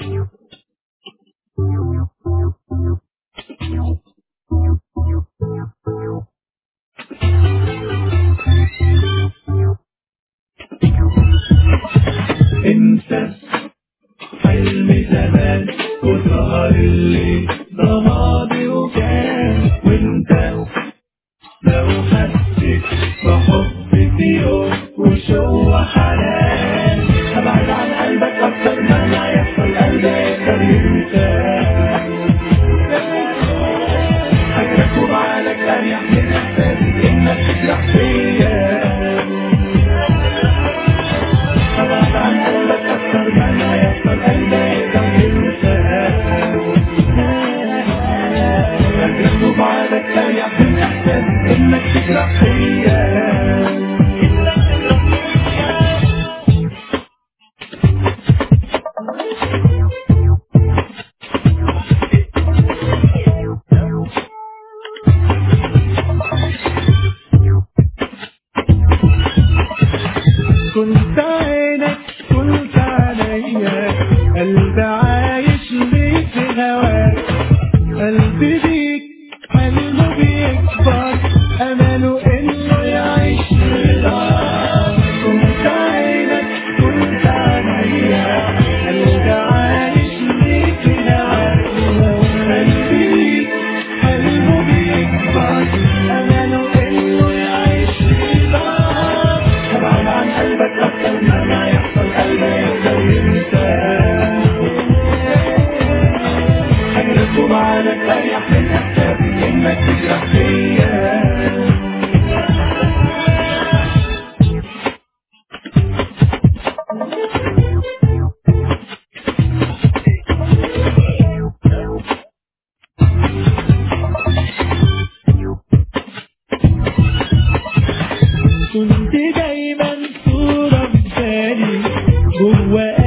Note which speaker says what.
Speaker 1: انسى حلم زمان وسهر الليل ده ماضي وكان وانت لو حسيت بحب في يوم وشو حنان ابعد عن قلبك اكتر ما ما يحصل قلبي يقدر ينساك فاكرك وبعالك اريح من احساسي انك تجرح فيا ابعد عن قلبك اكتر ما ما يحصل قلبي يقدر ينساك فاكرك وبعالك اريح من احساسي انك تجرح فيا كنت عينك كنت عليا قلبي عايش ليك في هواك قلبي بيك حلمه بيكبر امله انه يعيش رضاك كنت عينك كنت عليا قلبي عايش ليك في هواك قلبي بيك حلمه بيكبر امله انه يعيش رضاك ابعد عن قلبك اكتر ما ما يحصل قلبي يقدر ينساك حاجة وبعدك اريح من احساسي انك تجرح فيا كنت دايما صورة في بالي جوا